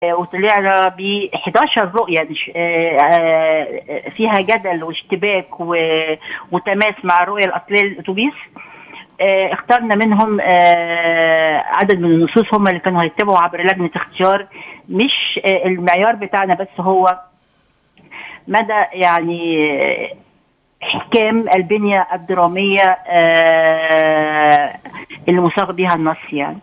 وطلعنا ب 11 رؤيه فيها جدل واشتباك وتماس مع الرؤيه الاصليه للاتوبيس اخترنا منهم عدد من النصوص هم اللي كانوا هيتبعوا عبر لجنه اختيار مش المعيار بتاعنا بس هو مدى يعني احكام البنيه الدراميه اللي مصاغ بها النص يعني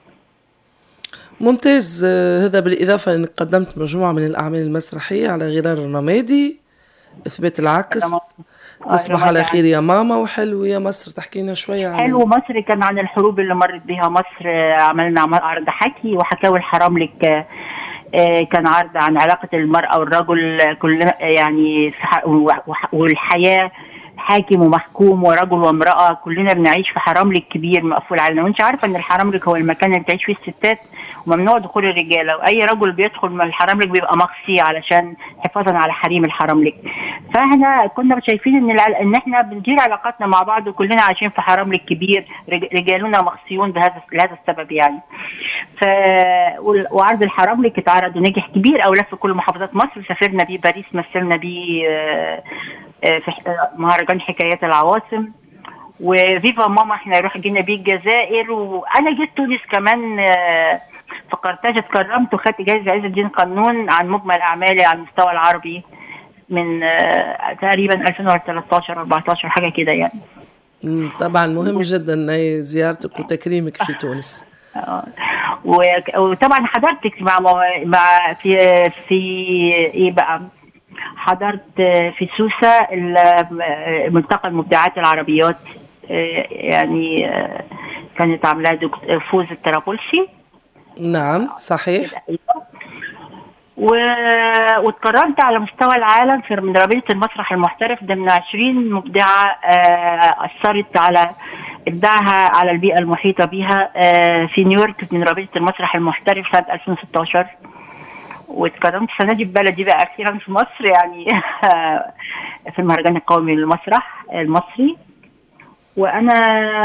ممتاز هذا بالإضافة أنك قدمت مجموعة من الأعمال المسرحية على غرار الرمادي إثبات العكس تصبح على خير يا ماما وحلو يا مصر تحكي لنا شوية عن حلو مصر كان عن الحروب اللي مرت بها مصر عملنا عرض حكي وحكاوي الحرام لك كان عرض عن علاقة المرأة والرجل كلنا يعني والحياة حاكم ومحكوم ورجل وامرأة كلنا بنعيش في حرملك كبير مقفول علينا وانت عارفة ان الحرملك هو المكان اللي بتعيش فيه الستات وممنوع دخول الرجالة واي رجل بيدخل من الحرملك بيبقى مخصي علشان حفاظا على حريم الحرملك فاحنا كنا شايفين ان ان احنا بندير علاقاتنا مع بعض وكلنا عايشين في حرملك كبير رجالنا مخصيون بهذا لهذا السبب يعني ف وعرض الحرملك اتعرض ونجح كبير او لف كل محافظات مصر سافرنا بيه باريس مثلنا بيه في مهرجان حكايات العواصم وفيفا ماما احنا رح جينا بيه الجزائر وانا جيت تونس كمان في قرطاج اتكرمت وخدت جائزه عز الدين قانون عن مجمل اعمالي على المستوى العربي من تقريبا 2013 14 حاجه كده يعني طبعا مهم جدا زيارتك وتكريمك في تونس وطبعا حضرتك مع مع في في ايه بقى حضرت في سوسة ملتقى المبدعات العربيات يعني كانت عاملاه فوز الطرابلسي نعم صحيح و... واتكرمت على مستوى العالم في من رابطه المسرح المحترف ضمن 20 مبدعه اثرت على ابداعها على البيئه المحيطه بها في نيويورك من رابطه المسرح المحترف سنه 2016 واتكرمت السنه دي ببلدي بقى اخيرا في مصر يعني في المهرجان القومي للمسرح المصري وانا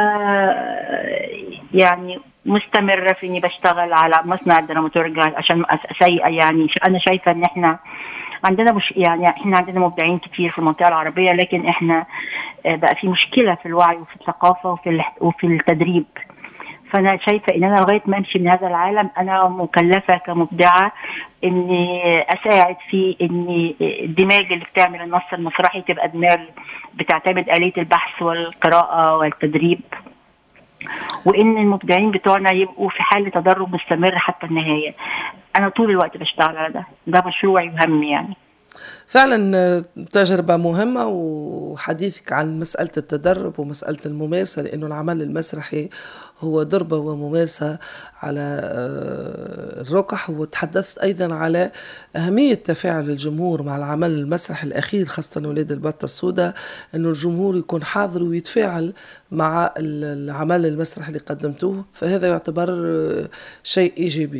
يعني مستمره في اني بشتغل على مصنع الدراماتورج عشان اسيء يعني انا شايفه ان احنا عندنا مش يعني احنا عندنا مبدعين كتير في المنطقه العربيه لكن احنا بقى في مشكله في الوعي وفي الثقافه وفي وفي التدريب فانا شايفه ان انا لغايه ما امشي من هذا العالم انا مكلفه كمبدعه اني اساعد في ان الدماغ اللي بتعمل النص المسرحي تبقى دماغ بتعتمد اليه البحث والقراءه والتدريب وان المبدعين بتوعنا يبقوا في حاله تدرب مستمر حتى النهايه انا طول الوقت بشتغل على ده ده مشروعي وهمي يعني فعلا تجربة مهمة وحديثك عن مسألة التدرب ومسألة الممارسة لأنه العمل المسرحي هو ضربة وممارسة على الرقح وتحدثت أيضا على أهمية تفاعل الجمهور مع العمل المسرحي الأخير خاصة ولاد البطة السوداء أنه الجمهور يكون حاضر ويتفاعل مع العمل المسرحي اللي قدمتوه فهذا يعتبر شيء إيجابي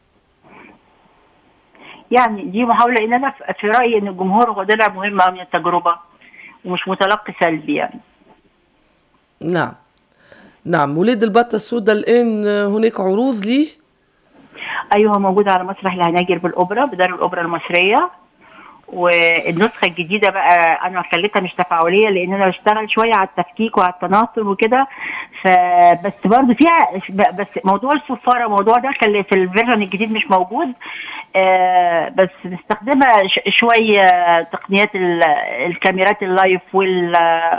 يعني دي محاولة إن أنا في رأيي إن الجمهور هو ضلع مهم من التجربة ومش متلقي سلبي يعني نعم نعم ولاد البطة السوداء الآن هناك عروض لي أيوة موجودة على مسرح الهناجر بالأوبرا بدار الأوبرا المصرية والنسخة الجديدة بقى أنا خليتها مش تفاعلية لأن أنا بشتغل شوية على التفكيك وعلى التناصر وكده فبس برضه فيها بس موضوع الصفارة موضوع ده خلي في الفيرجن الجديد مش موجود آه بس مستخدمة شوية تقنيات الكاميرات اللايف وال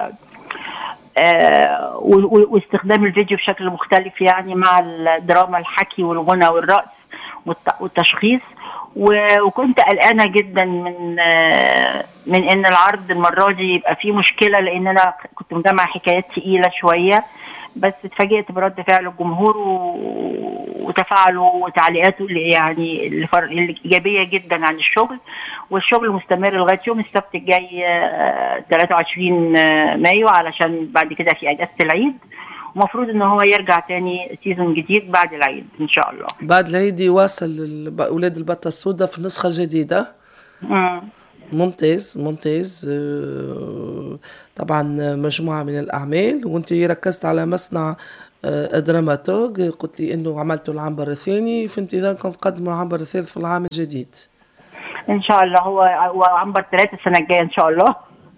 آه واستخدام الفيديو بشكل مختلف يعني مع الدراما الحكي والغنى والرقص والتشخيص وكنت قلقانه جدا من من ان العرض المره دي يبقى فيه مشكله لان انا كنت مجمع حكايات تقيله شويه بس اتفاجئت برد فعل الجمهور وتفاعله وتعليقاته اللي يعني الايجابيه جدا عن الشغل والشغل مستمر لغايه يوم السبت الجاي 23 مايو علشان بعد كده في اجازه العيد ومفروض ان هو يرجع تاني سيزون جديد بعد العيد ان شاء الله بعد العيد يواصل اولاد البطه السوداء في النسخه الجديده مم. ممتاز ممتاز طبعا مجموعة من الأعمال وانت ركزت على مصنع دراماتوج قلت لي انه عملتوا العنبر الثاني في انتظاركم تقدموا العنبر الثالث في العام الجديد ان شاء الله هو هو عنبر ثلاثة السنه الجايه ان شاء الله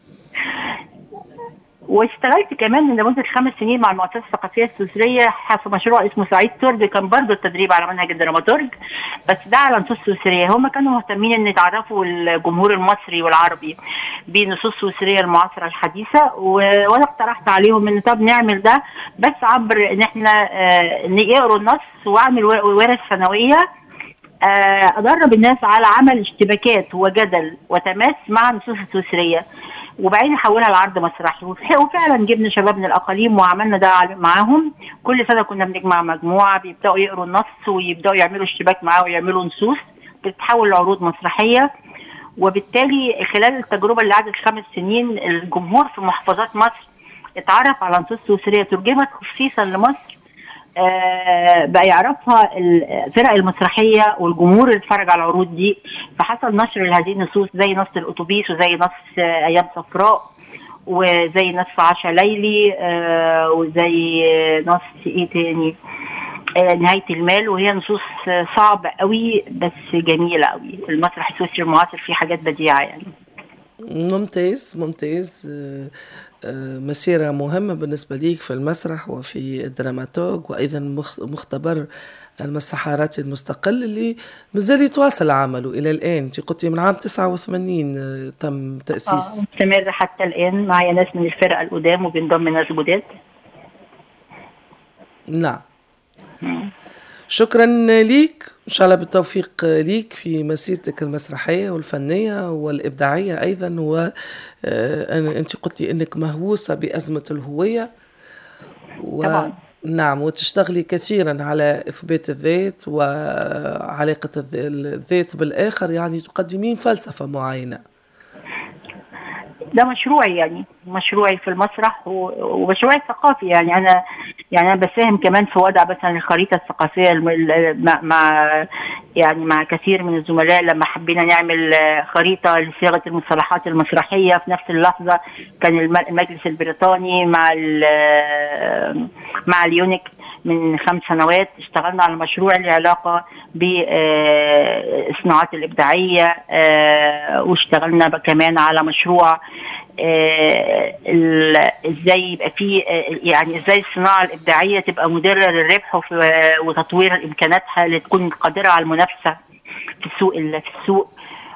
واشتغلت كمان لمده خمس سنين مع المؤسسه الثقافيه السويسريه في مشروع اسمه سعيد تورج كان برضه التدريب على منهج الدراماتورج بس ده على نصوص سويسريه هم كانوا مهتمين ان يتعرفوا الجمهور المصري والعربي بنصوص سويسريه المعاصره الحديثه و... وانا اقترحت عليهم ان طب نعمل ده بس عبر ان احنا آه يقروا النص واعمل ورش سنويه ادرب الناس على عمل اشتباكات وجدل وتماس مع النصوص السويسريه وبعدين نحولها لعرض مسرحي وفعلا جبنا شباب من الاقاليم وعملنا ده معاهم كل سنه كنا بنجمع مجموعه بيبداوا يقروا النص ويبداوا يعملوا اشتباك معاه ويعملوا نصوص بتتحول لعروض مسرحيه وبالتالي خلال التجربه اللي قعدت خمس سنين الجمهور في محافظات مصر اتعرف على نصوص سويسريه ترجمت خصيصا لمصر آه بقى يعرفها الفرق المسرحيه والجمهور اللي اتفرج على العروض دي فحصل نشر لهذه النصوص زي نص الاتوبيس وزي نص آه ايام صفراء وزي نص عشا ليلي آه وزي نص ايه تاني نهايه المال وهي نصوص صعبه قوي بس جميله قوي المسرح السويسري المعاصر فيه حاجات بديعه يعني ممتاز ممتاز مسيرة مهمة بالنسبة ليك في المسرح وفي الدراماتوج وأيضا مختبر المسحارات المستقل اللي مازال يتواصل عمله إلى الآن أنت قلتي من عام 89 تم تأسيس آه مستمر حتى الآن معي ناس من الفرقة القدام وبينضم ناس جداد نعم شكرا ليك ان شاء الله بالتوفيق ليك في مسيرتك المسرحيه والفنيه والابداعيه ايضا و انت قلت لي انك مهووسه بازمه الهويه و... طبعا نعم وتشتغلي كثيرا على اثبات الذات وعلاقه الذات بالاخر يعني تقدمين فلسفه معينه ده مشروعي يعني مشروعي في المسرح ومشروعي الثقافي يعني انا يعني انا بساهم كمان في وضع مثلا الخريطه الثقافيه مع يعني مع كثير من الزملاء لما حبينا نعمل خريطه لصياغه المصطلحات المسرحيه في نفس اللحظه كان المجلس البريطاني مع مع اليونيك من خمس سنوات اشتغلنا على مشروع له علاقه بالصناعات الابداعيه واشتغلنا كمان على مشروع ازاي يبقى في يعني ازاي الصناعه الابداعيه تبقى مدره للربح وتطوير امكاناتها لتكون قادره على المنافسه في السوق في السوق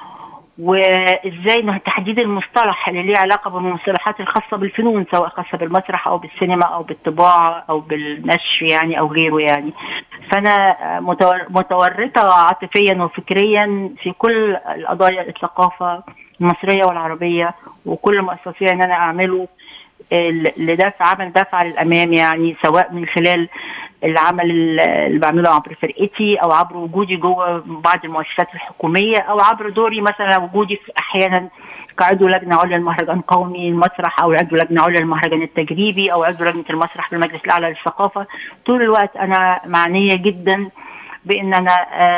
وازاي تحديد المصطلح اللي ليه علاقه بالمصطلحات الخاصه بالفنون سواء خاصه بالمسرح او بالسينما او بالطباعه او بالنشر يعني او غيره يعني فانا متورطه عاطفيا وفكريا في كل القضايا الثقافه المصريه والعربيه وكل ما استطيع ان انا اعمله لدفع عمل دفع للامام يعني سواء من خلال العمل اللي بعمله عبر فرقتي او عبر وجودي جوه بعض المؤسسات الحكوميه او عبر دوري مثلا وجودي في احيانا كعضو لجنه عليا لمهرجان قومي المسرح او عضو لجنه عليا للمهرجان التجريبي او عضو لجنه المسرح في المجلس الاعلى للثقافه طول الوقت انا معنيه جدا بان انا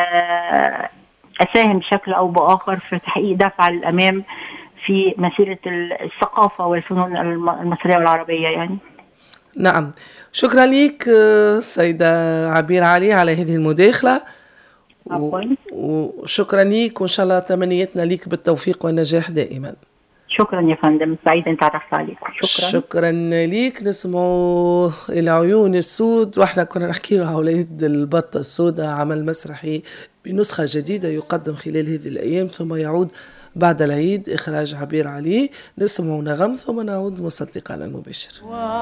اساهم بشكل او باخر في تحقيق دفع للامام في مسيرة الثقافة والفنون المصرية والعربية يعني نعم شكرا لك سيدة عبير علي على هذه المداخلة و... وشكرا لك وإن شاء الله تمنيتنا لك بالتوفيق والنجاح دائما شكرا يا فندم سعيد انت عرفت عليك شكرا شكرا ليك نسمعوا العيون السود واحنا كنا نحكي على اولاد البطه السوداء عمل مسرحي بنسخه جديده يقدم خلال هذه الايام ثم يعود بعد العيد إخراج عبير علي نسمع نغم ثم نعود مصدقنا المباشر